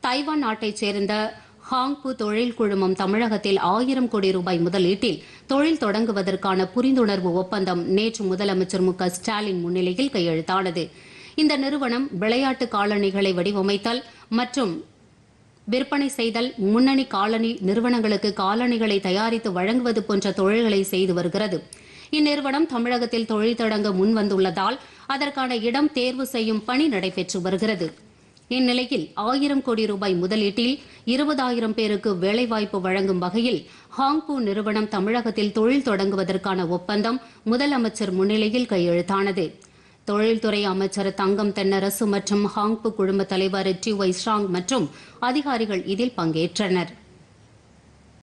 Taiwan நாட்டைச் சேர்ந்த ஹாங்பு தொழில் குழுமம் தமிழகத்தில் ஆயிரம் கோடி ரூபாய் முதலீட்டில் தொழில் தொடங்குவதற்கான புரிந்துணர்வு ஒப்பந்தம் நேற்று முதலமைச்சர் மு க ஸ்டாலின் முன்னிலையில் கையெழுத்தானது இந்த நிறுவனம் விளையாட்டு காலணிகளை வடிவமைத்தல் மற்றும் விற்பனை செய்தல் முன்னணி காலனி நிறுவனங்களுக்கு காலணிகளை தயாரித்து வழங்குவது போன்ற தொழில்களை செய்து வருகிறது இந்நிறுவனம் தமிழகத்தில் தொழில் தொடங்க முன்வந்துள்ளதால் அதற்கான இடம் தேர்வு செய்யும் பணி நடைபெற்று வருகிறது இந்நிலையில் ஆயிரம் கோடி ரூபாய் முதலீட்டில் இருபதாயிரம் பேருக்கு வேலைவாய்ப்பு வழங்கும் வகையில் ஹாங்பூ நிறுவனம் தமிழகத்தில் தொழில் தொடங்குவதற்கான ஒப்பந்தம் முதலமைச்சர் முன்னிலையில் கையெழுத்தானது தொழில்துறை அமைச்சர் தங்கம் தென்னரசு மற்றும் ஹாங்பு குழும தலைவர் டி ஒய் ஸ்ராங் மற்றும் அதிகாரிகள் இதில் பங்கேற்றனர்